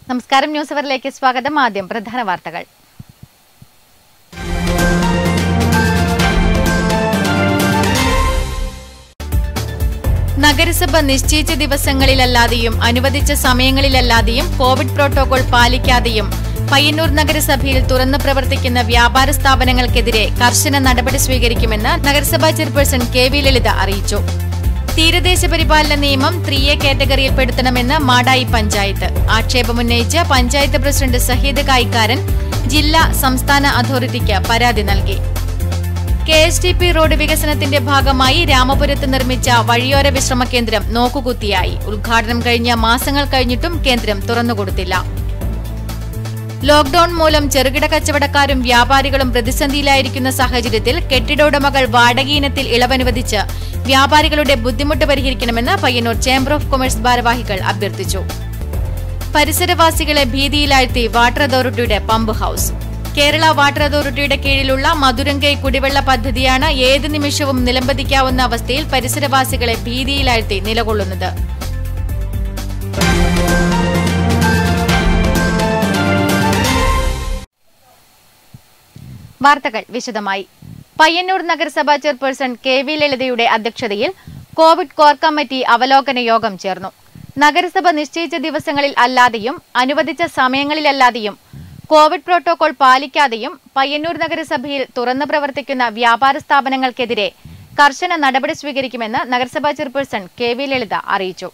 നമസ്കാരം ന്യൂസ് അവറിലേക്ക് സ്വാഗതം ആദ്യം പ്രധാന വാർത്തകൾ നഗരസഭ നിശ്ചയിച്ച ദിവസങ്ങളിലല്ലാതെയും അനുവദിച്ച സമയങ്ങളിലല്ലാതെയും കോവിഡ് പ്രോട്ടോകോൾ പാലിക്കാതെയും പയ്യന്നൂർ നഗരസഭയിൽ തുറന്നു പ്രവർത്തിക്കുന്ന വ്യാപാര സ്ഥാപനങ്ങൾക്കെതിരെ കർശന നടപടി സ്വീകരിക്കുമെന്ന് നഗരസഭാ ചെയർപേഴ്സൺ കെ വി ലളിത അറിയിച്ചു തീരദേശ പരിപാലന നിയമം ത്രീ എ കാറ്റഗറിയിൽപ്പെടുത്തണമെന്ന് മാടായി പഞ്ചായത്ത് ആക്ഷേപമുന്നയിച്ച് പഞ്ചായത്ത് പ്രസിഡന്റ് സഹീദ് കായിക്കാരൻ ജില്ലാ സംസ്ഥാന അതോറിറ്റിക്ക് പരാതി നൽകി K S T P road വികസനത്തിന്റെ ഭാഗമായി രാമപുരത്ത് നിർമ്മിച്ച വഴിയോര വിശ്രമ കേന്ദ്രം നോക്കുകുത്തിയായി ഉദ്ഘാടനം കഴിഞ്ഞ മാസങ്ങൾ കഴിഞ്ഞിട്ടും കേന്ദ്രം തുറന്നുകൊടുത്തില്ല ലോക്ഡൌൺ മൂലം ചെറുകിട കച്ചവടക്കാരും വ്യാപാരികളും പ്രതിസന്ധിയിലായിരിക്കുന്ന സാഹചര്യത്തിൽ കെട്ടിട ഉടമകൾ വാടകയിനത്തിൽ ഇളവനുവദിച്ച് വ്യാപാരികളുടെ ബുദ്ധിമുട്ട് പരിഹരിക്കണമെന്ന് പയ്യന്നൂർ ചേംബർ ഓഫ് കൊമേഴ്സ് ഭാരവാഹികൾ അഭ്യർത്ഥിച്ചു പരിസരവാസികളെ ഭീതിയിലാഴ്ത്തി വാട്ടർ അതോറിറ്റിയുടെ പമ്പ് ഹൌസ് കേരള വാട്ടർ അതോറിറ്റിയുടെ കീഴിലുള്ള മധുരങ്കൈ കുടിവെള്ള പദ്ധതിയാണ് ഏത് നിമിഷവും നിലംപതിക്കാവുന്ന അവസ്ഥയിൽ പരിസരവാസികളെ ഭീതിയിലാഴ്ത്തി നിലകൊള്ളുന്നത് വാർത്തകൾ വിശദമായി പയ്യന്നൂർ നഗരസഭാ ചെയർപേഴ്സൺ കെ വി ലളിതയുടെ അധ്യക്ഷതയിൽ കോവിഡ് കോർ കമ്മിറ്റി അവലോകന യോഗം ചേർന്നു നഗരസഭ നിശ്ചയിച്ച ദിവസങ്ങളിൽ അല്ലാതെയും അനുവദിച്ച സമയങ്ങളിലല്ലാതെയും കോവിഡ് പ്രോട്ടോകോൾ പാലിക്കാതെയും പയ്യന്നൂർ നഗരസഭയിൽ തുറന്നു പ്രവർത്തിക്കുന്ന വ്യാപാര സ്ഥാപനങ്ങൾക്കെതിരെ കർശന നടപടി സ്വീകരിക്കുമെന്ന് നഗരസഭാ ചെയർപേഴ്സൺ കെ വി ലളിത അറിയിച്ചു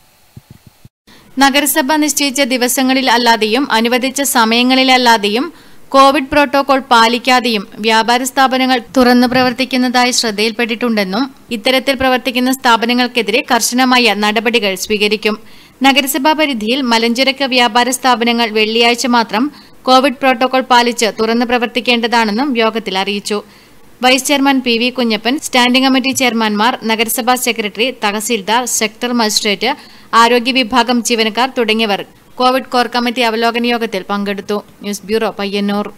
നഗരസഭ നിശ്ചയിച്ച ദിവസങ്ങളിൽ അല്ലാതെയും അനുവദിച്ച സമയങ്ങളിലല്ലാതെയും കോവിഡ് പ്രോട്ടോകോൾ പാലിക്കാതെയും വ്യാപാര സ്ഥാപനങ്ങൾ തുറന്നു പ്രവർത്തിക്കുന്നതായി ശ്രദ്ധയിൽപ്പെട്ടിട്ടുണ്ടെന്നും ഇത്തരത്തിൽ പ്രവർത്തിക്കുന്ന സ്ഥാപനങ്ങൾക്കെതിരെ കർശനമായ നടപടികൾ സ്വീകരിക്കും നഗരസഭാ പരിധിയിൽ മലഞ്ചരക്ക് വ്യാപാര സ്ഥാപനങ്ങൾ വെള്ളിയാഴ്ച മാത്രം കോവിഡ് പ്രോട്ടോകോൾ പാലിച്ച് തുറന്നു പ്രവർത്തിക്കേണ്ടതാണെന്നും യോഗത്തിൽ അറിയിച്ചു vice chairman P V Kunhappan standing committee ചെയർമാൻമാർ നഗരസഭാ സെക്രട്ടറി തഹസീൽദാർ സെക്ടർ മജിസ്ട്രേറ്റ് ആരോഗ്യ വിഭാഗം ജീവനക്കാർ തുടങ്ങിയവർ കോവിഡ് കോർ കമ്മിറ്റി അവലോകന യോഗത്തിൽ പങ്കെടുത്തു ന്യൂസ് ബ്യൂറോ പയ്യന്നൂർ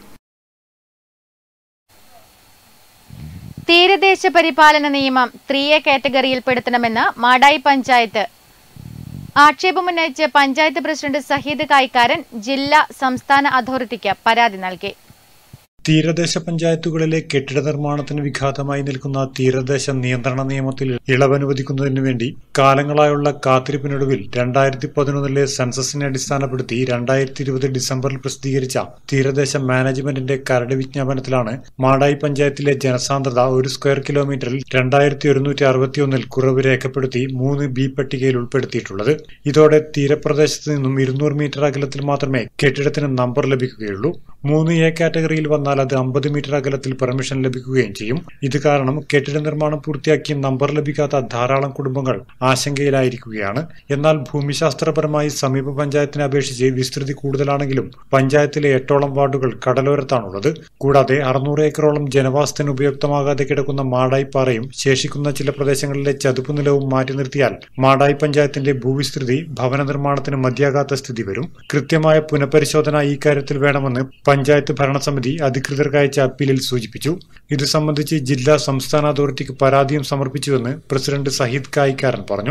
തീരദേശ പരിപാലന നിയമം ത്രീ എ കാറ്റഗറിയിൽപ്പെടുത്തണമെന്ന് മാടായി പഞ്ചായത്ത് ആക്ഷേപമുന്നയിച്ച് പഞ്ചായത്ത് പ്രസിഡന്റ് സഹീദ് കായിക്കാരൻ ജില്ലാ സംസ്ഥാന അതോറിറ്റിക്ക് പരാതി നൽകി തീരദേശ പഞ്ചായത്തുകളിലെ കെട്ടിട നിർമ്മാണത്തിന് വിഘാതമായി നിൽക്കുന്ന തീരദേശ നിയന്ത്രണ നിയമത്തിൽ ഇളവനുവദിക്കുന്നതിനു വേണ്ടി കാലങ്ങളായുള്ള കാത്തിരിപ്പിനൊടുവിൽ രണ്ടായിരത്തി പതിനൊന്നിലെ സെൻസസിനെ അടിസ്ഥാനപ്പെടുത്തി രണ്ടായിരത്തി ഇരുപത് ഡിസംബറിൽ പ്രസിദ്ധീകരിച്ച തീരദേശ മാനേജ്മെന്റിന്റെ കരട് വിജ്ഞാപനത്തിലാണ് മാടായി പഞ്ചായത്തിലെ ജനസാന്ദ്രത ഒരു സ്ക്വയർ കിലോമീറ്ററിൽ രണ്ടായിരത്തി ഒരുന്നൂറ്റി അറുപത്തിയൊന്നിൽ കുറവ് രേഖപ്പെടുത്തി മൂന്ന് ബി പട്ടികയിൽ ഉൾപ്പെടുത്തിയിട്ടുള്ളത് ഇതോടെ തീരപ്രദേശത്ത് നിന്നും ഇരുന്നൂറ് മീറ്റർ അകലത്തിൽ മാത്രമേ കെട്ടിടത്തിന് നമ്പർ ലഭിക്കുകയുള്ളൂ മൂന്ന് എ കാറ്റഗറിയിൽ വന്നാൽ അത് അമ്പത് മീറ്റർ അകലത്തിൽ പെർമിഷൻ ലഭിക്കുകയും ചെയ്യും ഇത് കാരണം കെട്ടിട നിർമ്മാണം പൂർത്തിയാക്കി നമ്പർ ലഭിക്കാത്ത ധാരാളം കുടുംബങ്ങൾ ആശങ്കയിലായിരിക്കുകയാണ് എന്നാൽ ഭൂമിശാസ്ത്രപരമായി സമീപ പഞ്ചായത്തിനെ അപേക്ഷിച്ച് വിസ്തൃതി കൂടുതലാണെങ്കിലും പഞ്ചായത്തിലെ എട്ടോളം വാർഡുകൾ കടലോരത്താണുള്ളത് കൂടാതെ അറുന്നൂറ് ഏക്കറോളം ജനവാസത്തിന് ഉപയുക്തമാകാതെ കിടക്കുന്ന മാടായിപ്പാറയും ശേഷിക്കുന്ന ചില പ്രദേശങ്ങളിലെ ചതുപ്പ് നിലവും മാറ്റി നിർത്തിയാൽ മാടായി പഞ്ചായത്തിന്റെ ഭൂവിസ്തൃതി ഭവന നിർമ്മാണത്തിന് മതിയാകാത്ത സ്ഥിതി വരും കൃത്യമായ പുനഃപരിശോധന ഈ കാര്യത്തിൽ വേണമെന്ന് പഞ്ചായത്ത് ഭരണസമിതി അധികൃതർക്ക് അയച്ച അപ്പീലിൽ സൂചിപ്പിച്ചു ഇത് സംബന്ധിച്ച് ജില്ലാ സംസ്ഥാന അതോറിറ്റിക്ക് പരാതിയും സമർപ്പിച്ചുവെന്ന് പ്രസിഡന്റ് സഹീദ് കായിക്കാരൻ പറഞ്ഞു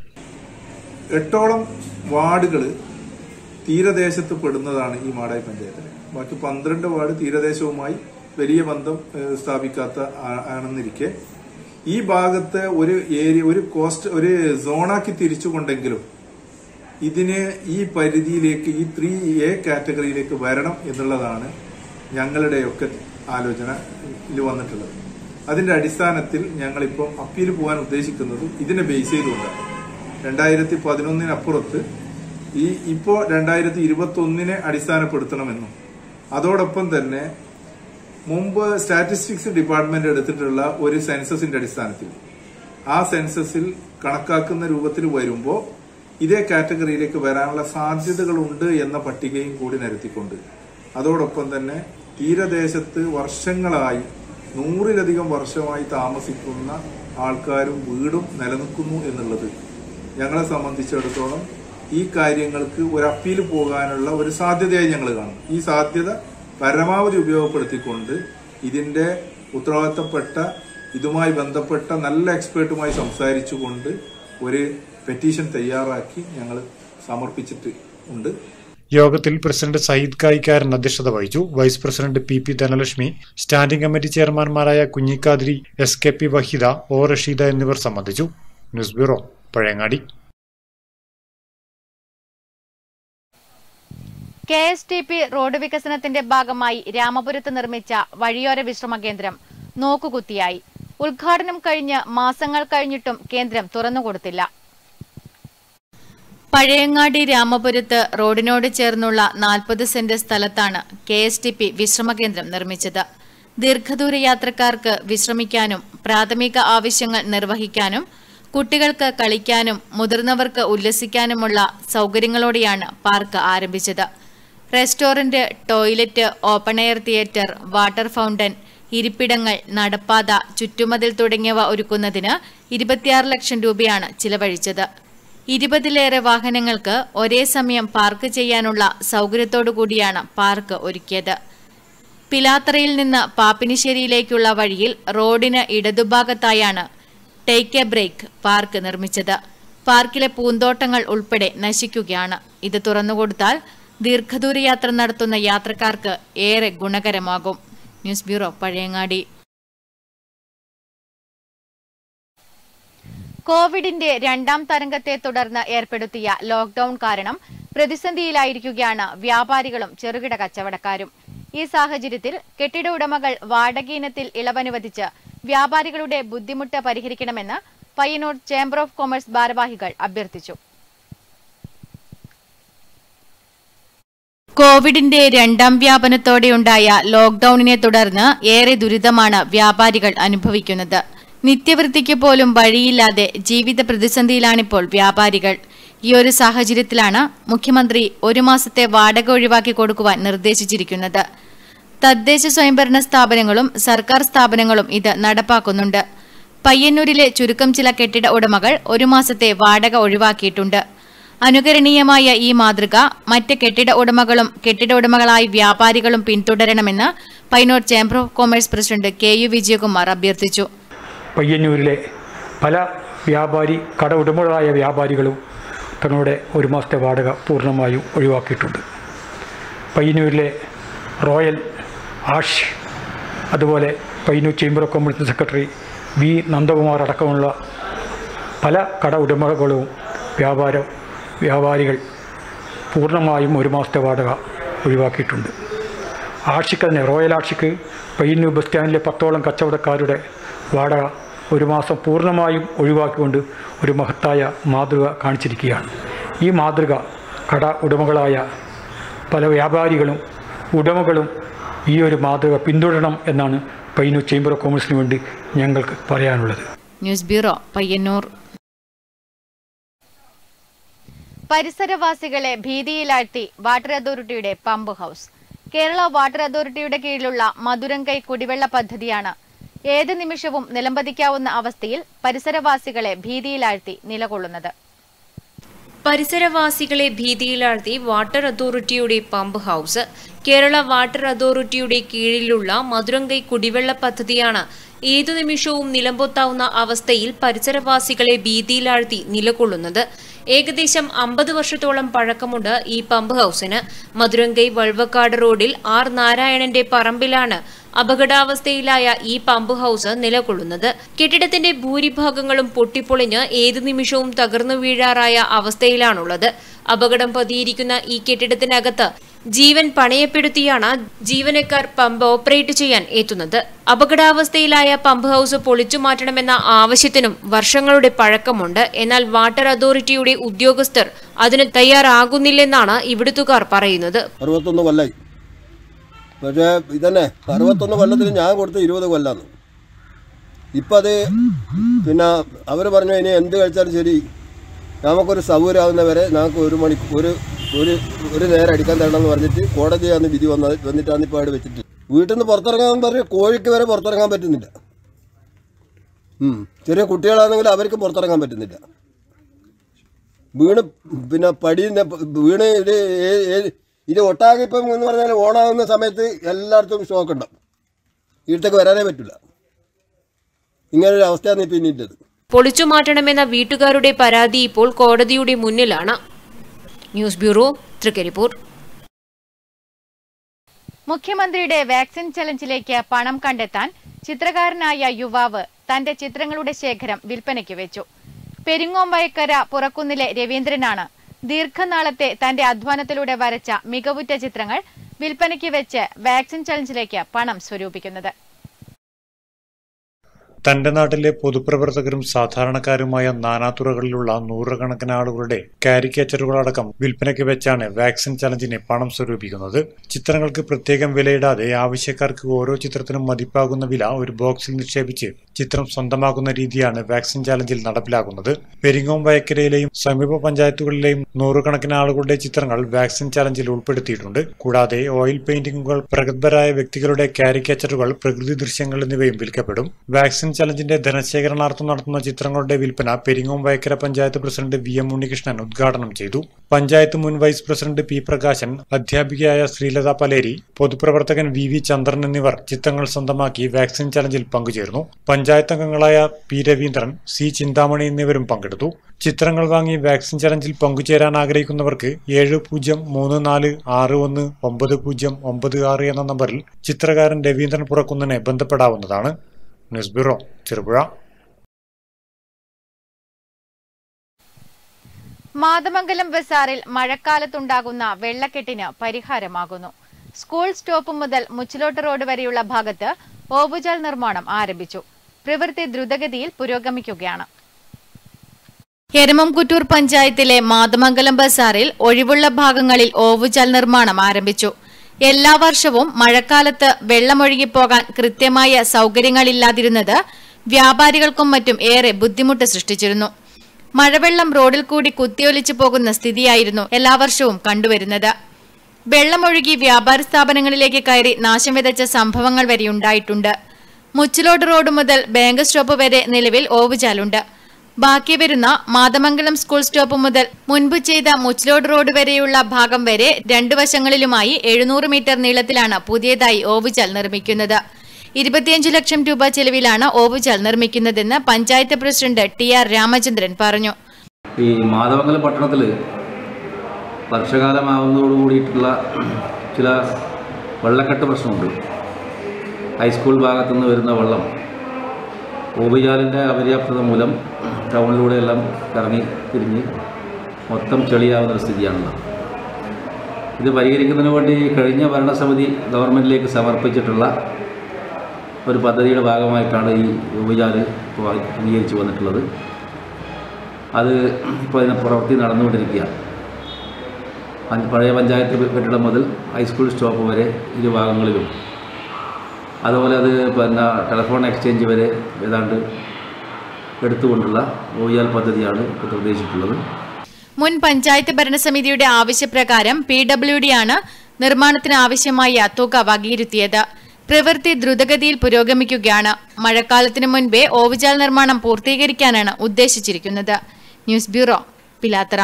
എട്ടോളം വാർഡുകൾ തീരദേശത്ത് പെടുന്നതാണ് ഈ മാടായി പഞ്ചായത്തിൽ ബാക്കി പന്ത്രണ്ട് വാർഡ് തീരദേശവുമായി വലിയ ബന്ധം ഏഹ്, സ്ഥാപിക്കാത്ത ആ- ആണെന്നിരിക്കെ ഈ ഭാഗത്ത് ഒരു ഏരിയ ഒരു കോസ്റ്റ് ഒരു സോണാക്കി തിരിച്ചുകൊണ്ടെങ്കിലും ഇതിന് ഈ പരിധിയിലേക്ക് ഈ ത്രീ എ കാറ്റഗറിയിലേക്ക് വരണം എന്നുള്ളതാണ് ഞങ്ങളുടെയൊക്കെ ആലോചനയിൽ വന്നിട്ടുള്ളത് അതിന്റെ അടിസ്ഥാനത്തിൽ ഞങ്ങളിപ്പം അപ്പീൽ പോകാൻ ഉദ്ദേശിക്കുന്നത് ഇതിനെ ബേസ് ചെയ്തുകൊണ്ടാണ് രണ്ടായിരത്തി പതിനൊന്നിനപ്പുറത്ത് ഈ ഇപ്പോ രണ്ടായിരത്തി ഇരുപത്തി ഒന്നിനെ അടിസ്ഥാനപ്പെടുത്തണമെന്നും അതോടൊപ്പം തന്നെ മുമ്പ് സ്റ്റാറ്റിസ്റ്റിക്സ് ഡിപ്പാർട്ട്മെന്റ് എടുത്തിട്ടുള്ള ഒരു സെൻസസിന്റെ അടിസ്ഥാനത്തിൽ ആ സെൻസസിൽ കണക്കാക്കുന്ന രൂപത്തിൽ വരുമ്പോൾ ഇതേ കാറ്റഗറിയിലേക്ക് വരാനുള്ള സാധ്യതകളുണ്ട് എന്ന പട്ടികയും കൂടി നിരത്തിക്കൊണ്ട് അതോടൊപ്പം തന്നെ തീരദേശത്ത് വർഷങ്ങളായി നൂറിലധികം വർഷമായി താമസിക്കുന്ന ആൾക്കാരും വീടും നിലനിൽക്കുന്നു എന്നുള്ളത് ഞങ്ങളെ സംബന്ധിച്ചിടത്തോളം ഈ കാര്യങ്ങൾക്ക് ഒരു അപ്പീൽ പോകാനുള്ള ഒരു സാധ്യതയായി ഞങ്ങൾ കാണും ഈ സാധ്യത പരമാവധി ഉപയോഗപ്പെടുത്തിക്കൊണ്ട് ഇതിന്റെ ഉത്തരവാദിത്തപ്പെട്ട ഇതുമായി ബന്ധപ്പെട്ട നല്ല എക്സ്പേർട്ടുമായി സംസാരിച്ചുകൊണ്ട് ഒരു പെറ്റീഷൻ തയ്യാറാക്കി ഞങ്ങൾ സമർപ്പിച്ചിട്ട് ഉണ്ട് യോഗത്തിൽ പ്രസിഡന്റ് സയ്യിദ് കായിക്കാരൻ അധ്യക്ഷത വഹിച്ചു vice president P P Dhanalakshmi standing committee ചെയർമാൻമാരായ Kunhikkathiri S K P Vahida O Rasheeda എന്നിവർ സംബന്ധിച്ചു news bureau Pazhayangadi K S T P road വികസനത്തിന്റെ ഭാഗമായി രാമപുരത്ത് നിർമ്മിച്ച വഴിയോര വിശ്രമ കേന്ദ്രം നോക്കുകുത്തിയായി ഉദ്ഘാടനം കഴിഞ്ഞ് മാസങ്ങൾ കഴിഞ്ഞിട്ടും കേന്ദ്രം തുറന്നുകൊടുത്തില്ല പഴയങ്ങാടി രാമപുരത്ത് റോഡിനോട് ചേർന്നുള്ള നാൽപ്പത് സെന്റ് സ്ഥലത്താണ് കെ എസ് ടി പി വിശ്രമ കേന്ദ്രം നിർമ്മിച്ചത് ദീർഘദൂര യാത്രക്കാർക്ക് വിശ്രമിക്കാനും പ്രാഥമിക ആവശ്യങ്ങൾ നിർവഹിക്കാനും കുട്ടികൾക്ക് കളിക്കാനും മുതിർന്നവർക്ക് ഉല്ലസിക്കാനുമുള്ള സൗകര്യങ്ങളോടെയാണ് പാർക്ക് ആരംഭിച്ചത് restaurant toilet open air theatre water fountain ഇരിപ്പിടങ്ങൾ നടപ്പാത ചുറ്റുമതിൽ തുടങ്ങിയവ ഒരുക്കുന്നതിന് ഇരുപത്തിയാറ് ലക്ഷം രൂപയാണ് ചിലവഴിച്ചത് ഇരുപതിലേറെ വാഹനങ്ങൾക്ക് ഒരേ സമയം പാർക്ക് ചെയ്യാനുള്ള സൗകര്യത്തോടു കൂടിയാണ് പാർക്ക് ഒരുക്കിയത് പിലാത്തറയിൽ നിന്ന് പാപ്പിനിശ്ശേരിയിലേക്കുള്ള വഴിയിൽ റോഡിന് ഇടതുഭാഗത്തായാണ് ടേക്ക് എ ബ്രേക്ക് പാർക്ക് നിർമ്മിച്ചത് പാർക്കിലെ പൂന്തോട്ടങ്ങൾ ഉൾപ്പെടെ നശിക്കുകയാണ് ഇത് തുറന്നുകൊടുത്താൽ ദീർഘദൂര യാത്ര നടത്തുന്ന യാത്രക്കാർക്ക് ഏറെ ഗുണകരമാകും ന്യൂസ് ബ്യൂറോ പഴയങ്ങാടി കോവിഡിന്റെ രണ്ടാം തരംഗത്തെ തുടർന്ന് ഏർപ്പെടുത്തിയ ലോക്ഡൌൺ കാരണം പ്രതിസന്ധിയിലായിരിക്കുകയാണ് വ്യാപാരികളും ചെറുകിട കച്ചവടക്കാരും ഈ സാഹചര്യത്തിൽ കെട്ടിട ഉടമകൾ വാടകയിനത്തിൽ ഇളവനുവദിച്ച് വ്യാപാരികളുടെ ബുദ്ധിമുട്ട് പരിഹരിക്കണമെന്ന് പയ്യന്നൂർ ചേംബർ ഓഫ് കൊമേഴ്സ് ഭാരവാഹികൾ അഭ്യർത്ഥിച്ചു കോവിഡിന്റെ രണ്ടാം വ്യാപനത്തോടെയുണ്ടായ ലോക്ഡൌണിനെ തുടർന്ന് ഏറെ ദുരിതമാണ് വ്യാപാരികൾ അനുഭവിക്കുന്നത് നിത്യവൃത്തിക്ക് പോലും വഴിയില്ലാതെ ജീവിത പ്രതിസന്ധിയിലാണിപ്പോൾ വ്യാപാരികൾ ഈ ഒരു സാഹചര്യത്തിലാണ് മുഖ്യമന്ത്രി ഒരു മാസത്തെ വാടക ഒഴിവാക്കി കൊടുക്കുവാൻ നിർദ്ദേശിച്ചിരിക്കുന്നത് തദ്ദേശ സ്വയംഭരണ സ്ഥാപനങ്ങളും സർക്കാർ സ്ഥാപനങ്ങളും ഇത് നടപ്പാക്കുന്നുണ്ട് പയ്യന്നൂരിലെ ചുരുക്കം ചില കെട്ടിട ഉടമകൾ ഒരു മാസത്തെ വാടക ഒഴിവാക്കിയിട്ടുണ്ട് അനുകരണീയമായ ഈ മാതൃക മറ്റ് കെട്ടിട ഉടമകളും കെട്ടിട ഉടമകളായ വ്യാപാരികളും പിന്തുടരണമെന്ന് Payyanur chamber of commerce president K U Vijayakumar അഭ്യർത്ഥിച്ചു പയ്യന്നൂരിലെ പല വ്യാപാരി കട ഉടമകളായ വ്യാപാരികളും തങ്ങളുടെ ഒരു മാസത്തെ വാടക പൂർണ്ണമായും ഒഴിവാക്കിയിട്ടുണ്ട് പയ്യന്നൂരിലെ റോയൽ ആഷ് അതുപോലെ Payyanur chamber of commerce secretary V Nandakumar അടക്കമുള്ള പല കട ഉടമകളും വ്യാപാര വ്യാപാരികൾ പൂർണ്ണമായും ഒരു മാസത്തെ വാടക ഒഴിവാക്കിയിട്ടുണ്ട് ആഷിക്ക് തന്നെ റോയൽ ആഷിക്ക് പയ്യന്നൂർ ബസ് സ്റ്റാൻഡിലെ പത്തോളം കച്ചവടക്കാരുടെ വാടക ഒരു മാസം പൂർണ്ണമായും ഒഴിവാക്കിക്കൊണ്ട് ഒരു മഹത്തായ മാതൃക കാണിച്ചിരിക്കുകയാണ് ഈ മാതൃക കട ഉടമകളായ പല വ്യാപാരികളും ഉടമകളും ഈ ഒരു മാതൃക പിന്തുടരണം എന്നാണ് പയ്യന്നൂർ ചേംബർ ഓഫ് കൊമേഴ്സിന് വേണ്ടി ഞങ്ങൾക്ക് പറയാനുള്ളത് ന്യൂസ് ബ്യൂറോ പയ്യന്നൂർ പരിസരവാസികളെ ഭീതിയിലാഴ്ത്തി വാട്ടർ അതോറിറ്റിയുടെ പമ്പ് ഹൗസ് കേരള വാട്ടർ അതോറിറ്റിയുടെ കീഴിലുള്ള മധുരങ്കൈ കുടിവെള്ള പദ്ധതിയാണ് ഏത് നിമിഷവും നിലംപതിക്കാവുന്ന അവസ്ഥയിൽ പരിസരവാസികളെ ഭീതിയിലാഴ്ത്തി നിലകൊള്ളുന്നത് പരിസരവാസികളെ ഭീതിയിലാഴ്ത്തി വാട്ടർ അതോറിറ്റിയുടെ പമ്പ് ഹൗസ് കേരള വാട്ടർ അതോറിറ്റിയുടെ കീഴിലുള്ള മധുരങ്കൈ കുടിവെള്ള പദ്ധതിയാണ് ഏതു നിമിഷവും നിലംപൊത്താവുന്ന അവസ്ഥയിൽ പരിസരവാസികളെ ഭീതിയിലാഴ്ത്തി നിലകൊള്ളുന്നത് ഏകദേശം അമ്പത് വർഷത്തോളം പഴക്കമുണ്ട് ഈ പമ്പ് ഹൗസിന് മധുരങ്കൈ വൾവക്കാട് റോഡിൽ ആർ നാരായണന്റെ പറമ്പിലാണ് അപകടാവസ്ഥയിലായ ഈ പമ്പ് ഹൗസ് നിലകൊള്ളുന്നത് കെട്ടിടത്തിന്റെ ഭൂരിഭാഗങ്ങളും പൊട്ടിപ്പൊളിഞ്ഞ് ഏതു നിമിഷവും തകർന്നു വീഴാറായ അവസ്ഥയിലാണുള്ളത് അപകടം പതിയിരിക്കുന്ന ഈ കെട്ടിടത്തിനകത്ത് ജീവൻ പണയപ്പെടുത്തിയാണ് ജീവനക്കാർ പമ്പ് ഓപ്പറേറ്റ് ചെയ്യാൻ എത്തുന്നത് അപകടാവസ്ഥയിലായ പമ്പ് ഹൗസ് പൊളിച്ചു മാറ്റണമെന്ന ആവശ്യത്തിനും വർഷങ്ങളുടെ പഴക്കമുണ്ട് എന്നാൽ വാട്ടർ അതോറിറ്റിയുടെ ഉദ്യോഗസ്ഥർ അതിന് തയ്യാറാകുന്നില്ലെന്നാണ് ഇവിടുത്തുകാർ പറയുന്നത് അറുപത്തൊന്ന് കൊല്ലായി പക്ഷേ ഇതന്നെ അറുപത്തൊന്ന് കൊല്ലത്തിന് ഞാൻ കൊടുത്ത ഇരുപത് കൊല്ലാന്ന് ഇപ്പം അത് പിന്നെ അവർ പറഞ്ഞു ഇനി എന്ത് കഴിച്ചാലും ശരി നമുക്കൊരു സൗകര്യമാവുന്ന വരെ നമുക്ക് ഒരു മണി ഒരു ഒരു ഒരു നേരം അടിക്കാൻ തരണമെന്ന് പറഞ്ഞിട്ട് കോടതിയാണ് വിധി വന്നത് വന്നിട്ടാണ് ഇപ്പോൾ അവിടെ വെച്ചിട്ട് വീട്ടിൽ നിന്ന് പുറത്തിറങ്ങാൻ പറഞ്ഞ് കോഴിക്ക് വരെ പുറത്തിറങ്ങാൻ പറ്റുന്നില്ല ഉം. ചെറിയ കുട്ടികളാണെങ്കിൽ അവർക്ക് പുറത്തിറങ്ങാൻ പറ്റുന്നില്ല വീണ് പിന്നെ പടിയുന്ന വീണ് ഇത് ഏ- ഏ- ഇത് ഒട്ടാകെ ഇപ്പം എന്ന് പറഞ്ഞാൽ ഓണാകുന്ന സമയത്ത് എല്ലായിടത്തും ഷോക്ക് ഉണ്ടാവും വീട്ടിലേക്ക് വരാനേ പറ്റില്ല ഇങ്ങനൊരു അവസ്ഥയാണ് ഇപ്പം ഇനിയിട്ടത് പൊളിച്ചു മാറ്റണമെന്ന വീട്ടുകാരുടെ പരാതി ഇപ്പോൾ കോടതിയുടെ മുന്നിലാണ് ന്യൂസ് ബ്യൂറോ തൃക്കരിപ്പൂർ മുഖ്യമന്ത്രിയുടെ വാക്സിൻ ചലഞ്ചിലേക്ക് പണം കണ്ടെത്താൻ ചിത്രകാരനായ യുവാവ് തന്റെ ചിത്രങ്ങളുടെ ശേഖരം വിൽപ്പനയ്ക്ക് വെച്ചു പെരിങ്ങോമ്പയക്കര പുറക്കുന്നിലെ രവീന്ദ്രനാണ് ദീർഘനാളത്തെ തന്റെ അധ്വാനത്തിലൂടെ വരച്ച മികവുറ്റ ചിത്രങ്ങൾ വിൽപ്പനയ്ക്ക് വെച്ച് വാക്സിൻ ചലഞ്ചിലേക്ക് പണം സ്വരൂപിക്കുന്നത് തന്റെ നാട്ടിലെ പൊതുപ്രവർത്തകരും സാധാരണക്കാരുമായ നാനാതുറകളിലുള്ള നൂറുകണക്കിന് ആളുകളുടെ കാരിക്കേച്ചറുകളടക്കം വിൽപ്പനയ്ക്ക് വെച്ചാണ് വാക്സിൻ ചലഞ്ചിന് പണം സ്വരൂപിക്കുന്നത് ചിത്രങ്ങൾക്ക് പ്രത്യേകം വിലയിടാതെ ആവശ്യക്കാർക്ക് ഓരോ ചിത്രത്തിനും മതിപ്പാകുന്ന വില ഒരു ബോക്സിൽ നിക്ഷേപിച്ച് ചിത്രം സ്വന്തമാക്കുന്ന രീതിയാണ് വാക്സിൻ ചാലഞ്ചിൽ നടപ്പിലാക്കുന്നത് പെരിങ്ങോം വയക്കരയിലെയും സമീപ പഞ്ചായത്തുകളിലെയും നൂറുകണക്കിന് ആളുകളുടെ ചിത്രങ്ങൾ വാക്സിൻ ചാലഞ്ചിൽ ഉൾപ്പെടുത്തിയിട്ടുണ്ട് കൂടാതെ ഓയിൽ പെയിന്റിങ്ങുകൾ പ്രഗത്ഭരായ വ്യക്തികളുടെ കാരിക്കേച്ചറുകൾ പ്രകൃതി ദൃശ്യങ്ങൾ എന്നിവയും വിൽക്കപ്പെടും വാക്സിൻ ചലഞ്ചിന്റെ ധനശേഖരണാർത്ഥം നടത്തുന്ന ചിത്രങ്ങളുടെ വിൽപ്പന Peringome Vayakkara panchayat president V M Unnikrishnan ഉദ്ഘാടനം ചെയ്തു പഞ്ചായത്ത് മുൻ വൈസ് പ്രസിഡന്റ് പി പ്രകാശൻ അധ്യാപികയായ ശ്രീലത പലേരി പൊതുപ്രവർത്തകൻ വി വി ചന്ദ്രൻ എന്നിവർ ചിത്രങ്ങൾ സ്വന്തമാക്കി വാക്സിൻ ചലഞ്ചിൽ പങ്കുചേർന്നു പഞ്ചായത്ത് അംഗങ്ങളായ പി രവീന്ദ്രൻ സി ചിന്താമണി എന്നിവരും പങ്കെടുത്തു ചിത്രങ്ങൾ വാങ്ങി വാക്സിൻ ചലഞ്ചിൽ പങ്കുചേരാൻ ആഗ്രഹിക്കുന്നവർക്ക് ഏഴ് പൂജ്യം മൂന്ന് നാല് ആറ് ഒന്ന് ഒമ്പത് പൂജ്യം ഒമ്പത് ആറ് എന്ന നമ്പറിൽ ചിത്രകാരൻ രവീന്ദ്രൻ പുറക്കുന്നിനെ ബന്ധപ്പെടാവുന്നതാണ് ന്യൂസ് ബ്യൂറോ ചെറുപുഴ മാതമംഗലം ബസാറിൽ മഴക്കാലത്തുണ്ടാകുന്ന വെള്ളക്കെട്ടിന് പരിഹാരമാകുന്നു സ്കൂൾ സ്റ്റോപ്പ് മുതൽ മുച്ചിലോട്ട് റോഡ് വരെയുള്ള ഭാഗത്ത് ഓവുചാൽ നിർമ്മാണം ആരംഭിച്ചു പ്രവൃത്തി ദ്രുതഗതിയിൽ പുരോഗമിക്കുകയാണ് എരമംകുറ്റൂർ പഞ്ചായത്തിലെ മാതമംഗലം ബസാറിൽ ഒഴിവുള്ള ഭാഗങ്ങളിൽ ഓവുചാൽ നിർമ്മാണം ആരംഭിച്ചു എല്ലാ വർഷവും മഴക്കാലത്ത് വെള്ളമൊഴുകിപ്പോകാൻ കൃത്യമായ സൗകര്യങ്ങളില്ലാതിരുന്നത് വ്യാപാരികൾക്കും മറ്റും ഏറെ ബുദ്ധിമുട്ട് സൃഷ്ടിച്ചിരുന്നു മഴവെള്ളം റോഡിൽ കൂടി കുത്തിയൊലിച്ചു പോകുന്ന സ്ഥിതിയായിരുന്നു എല്ലാ വർഷവും കണ്ടുവരുന്നത് വെള്ളമൊഴുകി വ്യാപാര സ്ഥാപനങ്ങളിലേക്ക് കയറി നാശം വിതച്ച സംഭവങ്ങൾ വരെ ഉണ്ടായിട്ടുണ്ട് മുച്ചിലോട് റോഡ് മുതൽ ബാങ്ക് സ്റ്റോപ്പ് വരെ നിലവിൽ ഓവുചാലുണ്ട് ബാക്കി വരുന്ന മാതമംഗലം സ്കൂൾ സ്റ്റോപ്പ് മുതൽ മുൻപ് ചെയ്ത മുച്ചിലോട് റോഡ് വരെയുള്ള ഭാഗം വരെ രണ്ടു വശങ്ങളിലുമായി എഴുന്നൂറ് മീറ്റർ നീളത്തിലാണ് പുതിയതായി ഓവുചാൽ നിർമ്മിക്കുന്നത് ഇരുപത്തിയഞ്ച് ലക്ഷം രൂപ ചെലവിലാണ് ഓവുചാൽ നിർമ്മിക്കുന്നതെന്ന് panchayat president T R Ramachandran പറഞ്ഞു ഈ മാതമംഗലം പട്ടണത്തിൽ വർഷകാലമാവുന്നതോട് കൂടിയിട്ടുള്ള ചില വെള്ളക്കെട്ട് പ്രശ്നമുണ്ട് ഹൈസ്കൂൾ ഭാഗത്തുനിന്ന് വരുന്ന വെള്ളം ഓബിജാലിൻ്റെ അപര്യാപ്തത മൂലം ടൗണിലൂടെയെല്ലാം കറങ്ങി തിരിഞ്ഞ് മൊത്തം ചെളിയാവുന്ന ഒരു സ്ഥിതിയാണുള്ളത് ഇത് പരിഹരിക്കുന്നതിന് വേണ്ടി കഴിഞ്ഞ ഭരണസമിതി ഗവൺമെൻറ്റിലേക്ക് സമർപ്പിച്ചിട്ടുള്ള ഒരു പദ്ധതിയുടെ ഭാഗമായിട്ടാണ് ഈ ഉപജാല് അംഗീകരിച്ച് വന്നിട്ടുള്ളത് അത് ഇപ്പോൾ അതിന് പ്രവൃത്തി നടന്നുകൊണ്ടിരിക്കുകയാണ് പഞ്ച- പഴയ പഞ്ചായത്ത് കെട്ടിടം മുതൽ ഹൈസ്കൂൾ സ്റ്റോപ്പ് വരെ ഇരു ഭാഗങ്ങളിലും അതുപോലെ അത് പിന്നെ ടെലിഫോൺ എക്സ്ചേഞ്ച് വരെ ഏതാണ്ട് എടുത്തുകൊണ്ടുള്ള ഓയാൽ പദ്ധതിയാണ് ഇപ്പോൾ നിർദ്ദേശിച്ചിട്ടുള്ളത് മുൻ പഞ്ചായത്ത് ഭരണസമിതിയുടെ ആവശ്യപ്രകാരം പി ഡബ്ല്യു ഡി ആണ് നിർമ്മാണത്തിന് ആവശ്യമായ തുക വകയിരുത്തിയത് പ്രവൃത്തി ദ്രുതഗതിയിൽ പുരോഗമിക്കുകയാണ് മഴക്കാലത്തിനു മുൻപേ ഓവുചാൽ നിർമ്മാണം പൂർത്തീകരിക്കാനാണ് ഉദ്ദേശിച്ചിരിക്കുന്നത് ന്യൂസ് ബ്യൂറോ പിലാത്തറ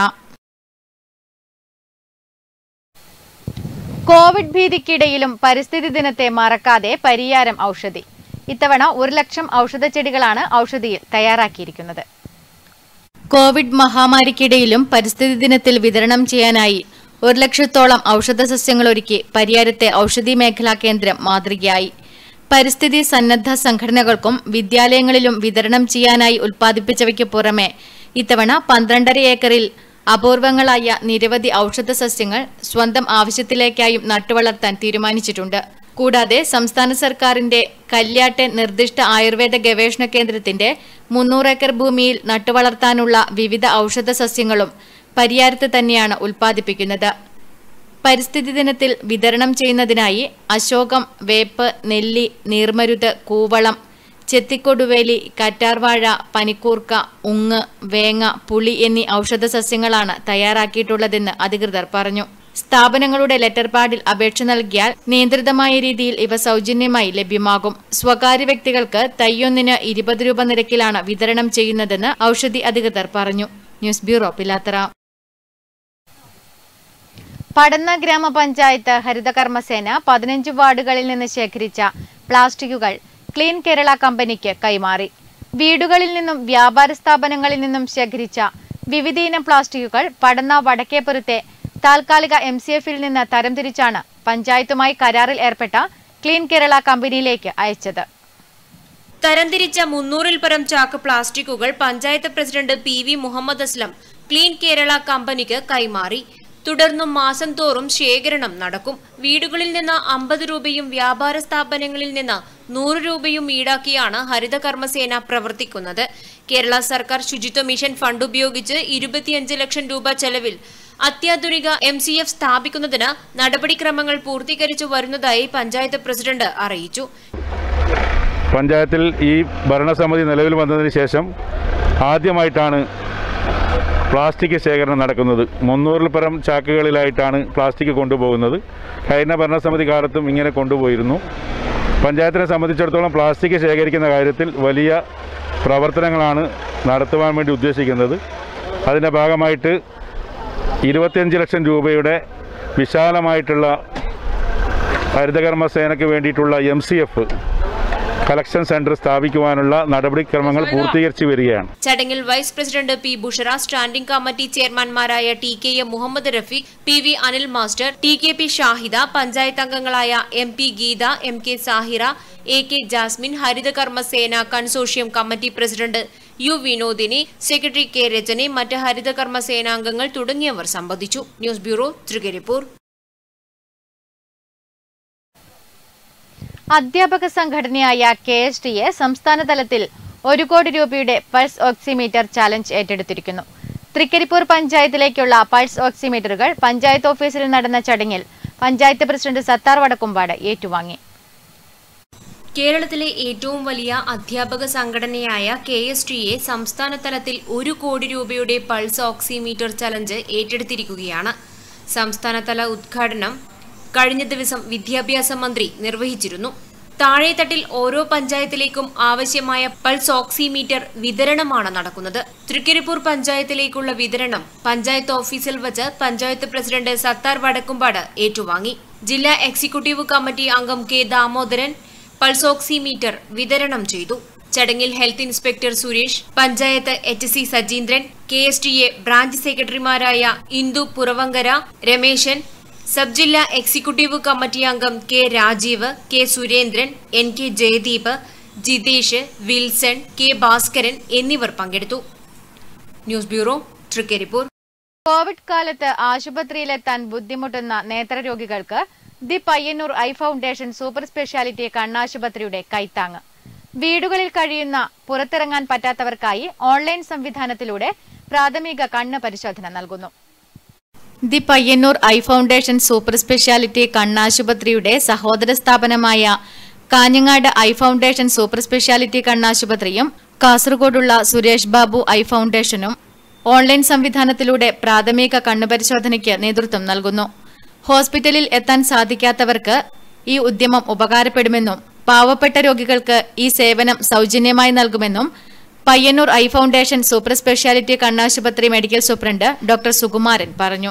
കോവിഡ് ഭീതിക്കിടയിലും പരിസ്ഥിതി ദിനത്തെ മറക്കാതെ പരിയാരം ഔഷധി ഇത്തവണ ഒരു ലക്ഷം ഔഷധച്ചെടികളാണ് ഔഷധിയിൽ തയ്യാറാക്കിയിരിക്കുന്നത് കോവിഡ് മഹാമാരിക്കിടയിലും പരിസ്ഥിതി ദിനത്തിൽ വിതരണം ചെയ്യാനായി ഒരു ലക്ഷത്തോളം ഔഷധ സസ്യങ്ങൾ ഒരുക്കി പരിയാരത്തെ ഔഷധി മേഖലാ കേന്ദ്രം മാതൃകയായി പരിസ്ഥിതി സന്നദ്ധ സംഘടനകൾക്കും വിദ്യാലയങ്ങളിലും വിതരണം ചെയ്യാനായി ഉൽപ്പാദിപ്പിച്ചവയ്ക്ക് പുറമെ ഇത്തവണ പന്ത്രണ്ടര ഏക്കറിൽ അപൂർവങ്ങളായ നിരവധി ഔഷധ സസ്യങ്ങൾ സ്വന്തം ആവശ്യത്തിലേക്കായും നട്ടുവളർത്താൻ തീരുമാനിച്ചിട്ടുണ്ട് കൂടാതെ സംസ്ഥാന സർക്കാരിന്റെ കല്യാട്ടെ നിർദ്ദിഷ്ട ആയുർവേദ ഗവേഷണ കേന്ദ്രത്തിന്റെ മുന്നൂറ് ഏക്കർ ഭൂമിയിൽ നട്ടുവളർത്താനുള്ള വിവിധ ഔഷധ സസ്യങ്ങളും പരിയാരത്ത് തന്നെയാണ് ഉൽപ്പാദിപ്പിക്കുന്നത് പരിസ്ഥിതി ദിനത്തിൽ വിതരണം ചെയ്യുന്നതിനായി അശോകം വേപ്പ് നെല്ലി നീർമരുത് കൂവളം ചെത്തിക്കൊടുവേലി കറ്റാർവാഴ പനിക്കൂർക്ക ഉങ്ങ് വേങ്ങ പുളി എന്നീ ഔഷധ സസ്യങ്ങളാണ് തയ്യാറാക്കിയിട്ടുള്ളതെന്ന് അധികൃതർ പറഞ്ഞു സ്ഥാപനങ്ങളുടെ ലെറ്റർ പാഡിൽ അപേക്ഷ നൽകിയാൽ നിയന്ത്രിതമായ രീതിയിൽ ഇവ സൗജന്യമായി ലഭ്യമാകും സ്വകാര്യ വ്യക്തികൾക്ക് തയ്യൊന്നിന് ഇരുപത് രൂപ നിരക്കിലാണ് വിതരണം ചെയ്യുന്നതെന്ന് ഔഷധി അധികൃതർ പറഞ്ഞു ന്യൂസ് ബ്യൂറോ പിലാത്തറ പടന്ന ഗ്രാമപഞ്ചായത്ത് ഹരിതകർമ്മസേന പതിനഞ്ച് വാർഡുകളിൽ നിന്ന് ശേഖരിച്ച പ്ലാസ്റ്റിക്കുകൾ ക്ലീൻ കേരള കമ്പനിക്ക് കൈമാറി വീടുകളിൽ നിന്നും വ്യാപാര സ്ഥാപനങ്ങളിൽ നിന്നും ശേഖരിച്ച വിവിധയിനം പ്ലാസ്റ്റിക്കുകൾ പടന്ന വടക്കേപ്പുറത്തെ താൽക്കാലിക എം സി എഫിൽ നിന്ന് തരംതിരിച്ചാണ് പഞ്ചായത്തുമായി കരാറിൽ ഏർപ്പെട്ട ക്ലീൻ കേരള കമ്പനിയിലേക്ക് അയച്ചത് തരംതിരിച്ച മുന്നൂറിൽ പരം ചാക്ക് പ്ലാസ്റ്റിക്കുകൾ panchayat president P V Muhammad Aslam clean Kerala കമ്പനിക്ക് കൈമാറി തുടർന്നും മാസം തോറും ശേഖരണം നടക്കും വീടുകളിൽ നിന്ന് അമ്പത് രൂപയും വ്യാപാര സ്ഥാപനങ്ങളിൽ നിന്ന് നൂറ് രൂപയും ഈടാക്കിയാണ് ഹരിതകർമ്മസേന പ്രവർത്തിക്കുന്നത് കേരള സർക്കാർ ശുചിത്വ മിഷൻ ഫണ്ട് ഉപയോഗിച്ച് ഇരുപത്തിയഞ്ച് ലക്ഷം രൂപ ചെലവിൽ അത്യാധുനിക എം സി എഫ് സ്ഥാപിക്കുന്നതിന് നടപടിക്രമങ്ങൾ പൂർത്തീകരിച്ചു വരുന്നതായി പഞ്ചായത്ത് പ്രസിഡന്റ് അറിയിച്ചു പഞ്ചായത്തിൽ ഈ ഭരണസമിതി നിലവിൽ വന്നതിന് ശേഷം ആദ്യമായിട്ടാണ് പ്ലാസ്റ്റിക് ശേഖരണം നടക്കുന്നത് മുന്നൂറിൽ പരം ചാക്കുകളിലായിട്ടാണ് പ്ലാസ്റ്റിക് കൊണ്ടുപോകുന്നത് കഴിഞ്ഞ ഭരണസമിതി കാലത്തും ഇങ്ങനെ കൊണ്ടുപോയിരുന്നു പഞ്ചായത്തിനെ സംബന്ധിച്ചിടത്തോളം പ്ലാസ്റ്റിക് ശേഖരിക്കുന്ന കാര്യത്തിൽ വലിയ പ്രവർത്തനങ്ങളാണ് നടത്തുവാൻ വേണ്ടി ഉദ്ദേശിക്കുന്നത് അതിൻ്റെ ഭാഗമായിട്ട് ഇരുപത്തിയഞ്ച് ലക്ഷം രൂപയുടെ വിശാലമായിട്ടുള്ള ഹരിതകർമ്മസേനയ്ക്ക് വേണ്ടിയിട്ടുള്ള M C F collection centre സ്ഥാപിക്കുവാനുള്ള നടപടിക്രമങ്ങൾ പൂർത്തീകരിച്ചു വരികയാണ് ചടങ്ങിൽ vice president P Bushra standing committee ചെയർമാൻമാരായ T K M Muhammad Rafeeq P V Anil master T K P Shahida panchayat അംഗങ്ങളായ M P Geetha M K Sahira A K Jasmine Harithakarma Sena consortium committee president U Vinodini secretary K Rajani മറ്റ് ഹരിതകർമ്മ സേനാംഗങ്ങൾ തുടങ്ങിയവർ സംബന്ധിച്ചു ന്യൂസ് ബ്യൂറോ തൃക്കരിപ്പൂർ അധ്യാപക സംഘടനയായ കെ എസ് ടി എ സംസ്ഥാന തലത്തിൽ ഒരു കോടി രൂപയുടെ പൾസ് ഓക്സിമീറ്റർ ചാലഞ്ച് ഏറ്റെടുത്തിരിക്കുന്നു തൃക്കരിപ്പൂർ പഞ്ചായത്തിലേക്കുള്ള പൾസ് ഓക്സിമീറ്ററുകൾ പഞ്ചായത്ത് ഓഫീസിൽ നടന്ന ചടങ്ങിൽ പഞ്ചായത്ത് പ്രസിഡന്റ് സത്താർ വടക്കുംപാട് ഏറ്റുവാങ്ങി കേരളത്തിലെ ഏറ്റവും വലിയ അധ്യാപക സംഘടനയായ കെ എസ് ടി എ സംസ്ഥാന തലത്തിൽ ഒരു കോടി രൂപയുടെ പൾസ് ഓക്സിമീറ്റർ ചലഞ്ച് ഏറ്റെടുത്തിരിക്കുകയാണ് സംസ്ഥാനതല ഉദ്ഘാടനം കഴിഞ്ഞ ദിവസം വിദ്യാഭ്യാസ മന്ത്രി നിർവഹിച്ചിരുന്നു താഴെത്തട്ടിൽ ഓരോ പഞ്ചായത്തിലേക്കും ആവശ്യമായ പൾസ് ഓക്സിമീറ്റർ വിതരണമാണ് നടക്കുന്നത് തൃക്കരിപ്പൂർ പഞ്ചായത്തിലേക്കുള്ള വിതരണം പഞ്ചായത്ത് ഓഫീസിൽ വച്ച് പഞ്ചായത്ത് പ്രസിഡന്റ് സത്താർ വടക്കുംപാട് ഏറ്റുവാങ്ങി ജില്ലാ എക്സിക്യൂട്ടീവ് കമ്മിറ്റി അംഗം കെ ദാമോദരൻ പൾസ് ഓക്സിമീറ്റർ വിതരണം ചെയ്തു ചടങ്ങിൽ health inspector Suresh panchayat H C Sajeendran K S T A branch സെക്രട്ടറിമാരായ ഇന്ദു പുറവങ്കര രമേശൻ സബ് ജില്ലാ എക്സിക്യൂട്ടീവ് കമ്മിറ്റി അംഗം K Rajeev K Surendran N K Jayadeep Jithesh Wilson K Bhaskaran എന്നിവർ പങ്കെടുത്തു ന്യൂസ് ബ്യൂറോ തൃക്കരിപ്പൂർ കോവിഡ് കാലത്ത് ആശുപത്രിയിലെത്താൻ ബുദ്ധിമുട്ടുന്ന നേത്രരോഗികൾക്ക് the Payyanur eye foundation super speciality കണ്ണാശുപത്രിയുടെ കൈത്താങ്ങ് വീടുകളിൽ കഴിയുന്ന പുറത്തിറങ്ങാൻ പറ്റാത്തവർക്കായി ഓൺലൈൻ സംവിധാനത്തിലൂടെ പ്രാഥമിക കണ്ണ് പരിശോധന നൽകുന്നു the Payyanur eye foundation super speciality കണ്ണാശുപത്രിയുടെ സഹോദര സ്ഥാപനമായ Kanhangad eye foundation super speciality കണ്ണാശുപത്രിയും കാസർഗോഡുള്ള സുരേഷ് ബാബു ഐ ഫൗണ്ടേഷനും ഓൺലൈൻ സംവിധാനത്തിലൂടെ പ്രാഥമിക കണ്ണുപരിശോധനയ്ക്ക് നേതൃത്വം നൽകുന്നു ഹോസ്പിറ്റലിൽ എത്താൻ സാധിക്കാത്തവർക്ക് ഈ ഉദ്യമം ഉപകാരപ്പെടുമെന്നും പാവപ്പെട്ട രോഗികൾക്ക് ഈ സേവനം സൗജന്യമായി നൽകുമെന്നും Payyanur eye foundation super speciality കണ്ണാശുപത്രി മെഡിക്കൽ സൂപ്രണ്ട് ഡോക്ടർ സുകുമാരൻ പറഞ്ഞു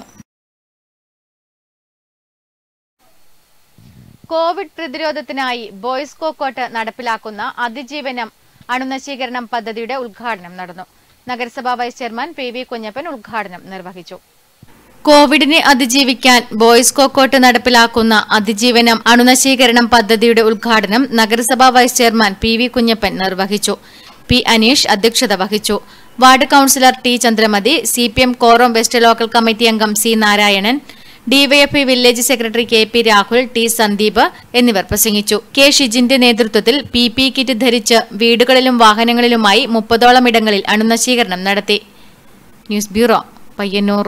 കോവിഡ് പ്രതിരോധത്തിനായി ബോയ്സ് കോക്കോട്ട് നടപ്പിലാക്കുന്ന അതിജീവനം അണുനശീകരണം പദ്ധതിയുടെ ഉദ്ഘാടനം നടന്നു നഗരസഭാ vice chairman P V Kunhappan ഉദ്ഘാടനം നിർവഹിച്ചു കോവിഡിനെ അതിജീവിക്കാൻ ബോയ്സ് കോക്കോട്ട് നടപ്പിലാക്കുന്ന അതിജീവനം അണുനശീകരണം പദ്ധതിയുടെ ഉദ്ഘാടനം നഗരസഭാ vice chairman P V Kunhappan നിർവഹിച്ചു പി അനീഷ് അധ്യക്ഷത വഹിച്ചു ward councillor T Chandramathi C P M Korom west local committee അംഗം C Narayanan DYFI village secretary K P Rahul T Sandeep എന്നിവർ പ്രസംഗിച്ചു കെ ഷിജിന്റെ നേതൃത്വത്തിൽ പി പി കിറ്റ് ധരിച്ച് വീടുകളിലും വാഹനങ്ങളിലുമായി മുപ്പതോളം ഇടങ്ങളിൽ അണുനശീകരണം നടത്തി ന്യൂസ് ബ്യൂറോ പയ്യന്നൂർ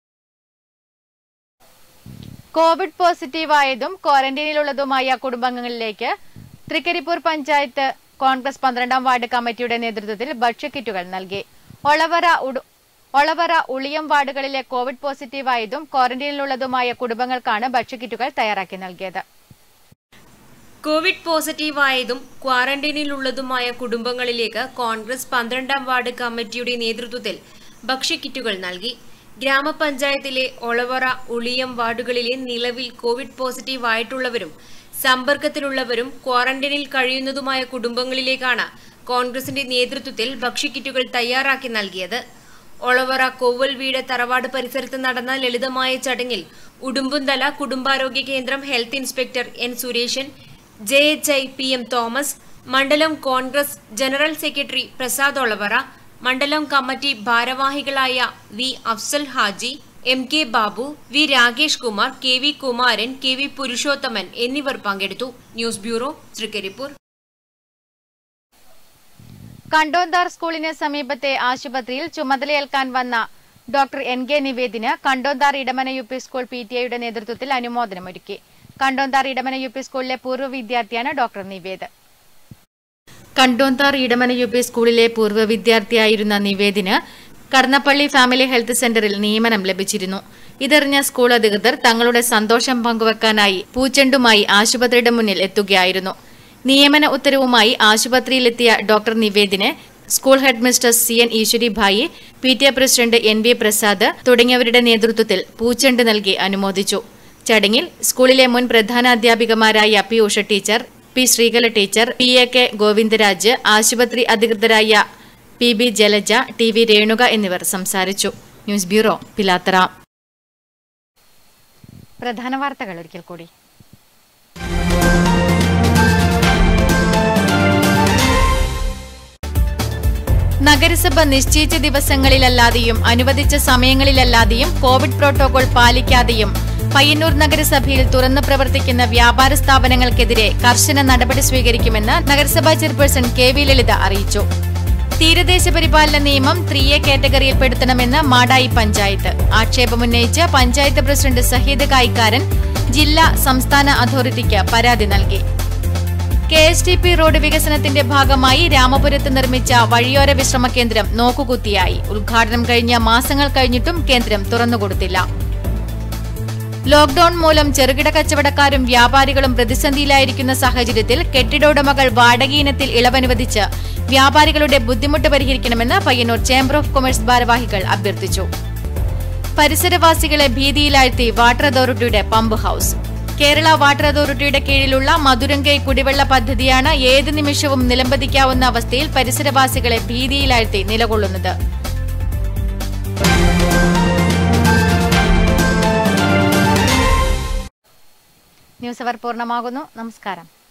കോവിഡ് പോസിറ്റീവായതും ക്വാറന്റൈനിലുള്ളതുമായ കുടുംബാംഗങ്ങളിലേക്ക് തൃക്കരിപ്പൂർ പഞ്ചായത്ത് കോൺഗ്രസ് പന്ത്രണ്ടാം വാർഡ് കമ്മിറ്റിയുടെ നേതൃത്വത്തിൽ ഭക്ഷ്യക്കിറ്റുകൾ നൽകി ഒളവറ ഉടു- ഒളവറ ഉളിയം വാർഡുകളിലെ കോവിഡ് പോസിറ്റീവായതും ക്വാറന്റൈനിലുള്ളതുമായ കുടുംബങ്ങൾക്കാണ് ഭക്ഷ്യക്കിറ്റുകൾ തയ്യാറാക്കി നൽകിയത് കോവിഡ് പോസിറ്റീവായതും ക്വാറന്റൈനിലുള്ളതുമായ കുടുംബങ്ങളിലേക്ക് കോൺഗ്രസ് പന്ത്രണ്ടാം വാർഡ് കമ്മിറ്റിയുടെ നേതൃത്വത്തിൽ ഭക്ഷ്യക്കിറ്റുകൾ നൽകി ഗ്രാമപഞ്ചായത്തിലെ ഒളവറ ഉളിയം വാർഡുകളിലെ നിലവിൽ കോവിഡ് പോസിറ്റീവ് ആയിട്ടുള്ളവരും സമ്പർക്കത്തിലുള്ളവരും ക്വാറന്റൈനിൽ കഴിയുന്നതുമായ കുടുംബങ്ങളിലേക്കാണ് കോൺഗ്രസിന്റെ നേതൃത്വത്തിൽ ഭക്ഷ്യക്കിറ്റുകൾ തയ്യാറാക്കി നൽകിയത് ഒളവറ കോവൽ വീട് തറവാട് പരിസരത്ത് നടന്ന ലളിതമായ ചടങ്ങിൽ ഉടുമ്പുന്തല കുടുംബാരോഗ്യ കേന്ദ്രം health inspector N Sureshan J H I P M Thomas മണ്ഡലം Congress general secretary Prasad Olavara മണ്ഡലം കമ്മിറ്റി ഭാരവാഹികളായ V Afsal Haji M K Babu V Rakesh Kumar K V Kumaran K V Purushothaman എന്നിവർ പങ്കെടുത്തു ന്യൂസ് ബ്യൂറോ തൃക്കരിപ്പൂർ കണ്ടോന്താർ സ്കൂളിന് സമീപത്തെ ആശുപത്രിയിൽ ചുമതലയേൽക്കാൻ വന്ന ഡോക്ടർ എൻ കെ നിവേദിന് Kandonthar Idamana U P school P T ഐയുടെ നേതൃത്വത്തിൽ അനുമോദനമൊരുക്കി കണ്ടോന്താർ ഇടമന യു പി സ്കൂളിലെ പൂർവ്വ വിദ്യാർത്ഥിയാണ് doctor Nived Kandonthar Idamana U P സ്കൂളിലെ പൂർവ്വ വിദ്യാർത്ഥിയായിരുന്ന നിവേദിന് കടന്നപ്പള്ളി ഫാമിലി ഹെൽത്ത് സെന്ററിൽ നിയമനം ലഭിച്ചിരുന്നു ഇതറിഞ്ഞ സ്കൂൾ അധികൃതർ തങ്ങളുടെ സന്തോഷം പങ്കുവെക്കാനായി പൂച്ചെണ്ടുമായി ആശുപത്രിയുടെ മുന്നിൽ എത്തുകയായിരുന്നു നിയമന ഉത്തരവുമായി ആശുപത്രിയിലെത്തിയ ഡോക്ടർ നിവേദിനെ school head mister C N Eswaribhai P T A president N V Prasad തുടങ്ങിയവരുടെ നേതൃത്വത്തിൽ പൂച്ചെണ്ട് നൽകി അനുമോദിച്ചു ചടങ്ങിൽ സ്കൂളിലെ മുൻ പ്രധാനാധ്യാപികമാരായ P Usha teacher P Sreekala teacher P A K Govindaraj ആശുപത്രി അധികൃതരായ P B Jalaja T V Renuka എന്നിവർ സംസാരിച്ചു ന്യൂസ് ബ്യൂറോ പിലാത്തറ പ്രധാന വാർത്തകൾ ഒരിക്കൽ കൂടി നഗരസഭ നിശ്ചയിച്ച ദിവസങ്ങളിലല്ലാതെയും അനുവദിച്ച സമയങ്ങളിലല്ലാതെയും കോവിഡ് പ്രോട്ടോകോൾ പാലിക്കാതെയും പയ്യന്നൂർ നഗരസഭയിൽ തുറന്നു പ്രവർത്തിക്കുന്ന വ്യാപാര സ്ഥാപനങ്ങൾക്കെതിരെ കർശന നടപടി സ്വീകരിക്കുമെന്ന് നഗരസഭാ ചെയർപേഴ്സൺ കെ വി ലളിത അറിയിച്ചു തീരദേശ പരിപാലന നിയമം ത്രീ എ കാറ്റഗറിയിൽപ്പെടുത്തണമെന്ന് മാടായി പഞ്ചായത്ത് ആക്ഷേപമുന്നയിച്ച് പഞ്ചായത്ത് പ്രസിഡന്റ് സഹീദ് കായിക്കാരൻ ജില്ലാ സംസ്ഥാന അതോറിറ്റിക്ക് പരാതി നൽകി K S T P road വികസനത്തിന്റെ ഭാഗമായി രാമപുരത്ത് നിർമ്മിച്ച വഴിയോര വിശ്രമ കേന്ദ്രം നോക്കുകുത്തിയായി ഉദ്ഘാടനം കഴിഞ്ഞ മാസങ്ങൾ കഴിഞ്ഞിട്ടും കേന്ദ്രം തുറന്നുകൊടുത്തില്ല ലോക്ഡൌൺ മൂലം ചെറുകിട കച്ചവടക്കാരും വ്യാപാരികളും പ്രതിസന്ധിയിലായിരിക്കുന്ന സാഹചര്യത്തിൽ കെട്ടിട ഉടമകൾ വാടകയിനത്തിൽ ഇളവനുവദിച്ച് വ്യാപാരികളുടെ ബുദ്ധിമുട്ട് പരിഹരിക്കണമെന്ന് പയ്യന്നൂർ ചേംബർ ഓഫ് കൊമേഴ്സ് ഭാരവാഹികൾ അഭ്യർത്ഥിച്ചു പരിസരവാസികളെ ഭീതിയിലാഴ്ത്തി വാട്ടർ അതോറിറ്റിയുടെ പമ്പ് ഹൌസ് കേരള വാട്ടർ അതോറിറ്റിയുടെ കീഴിലുള്ള മധുരങ്കൈ കുടിവെള്ള പദ്ധതിയാണ് ഏത് നിമിഷവും നിലംപതിക്കാവുന്ന അവസ്ഥയിൽ പരിസരവാസികളെ ഭീതിയിലാഴ്ത്തി നിലകൊള്ളുന്നത് ന്യൂസ് അവർ പൂർണ്ണമാകുന്നു നമസ്കാരം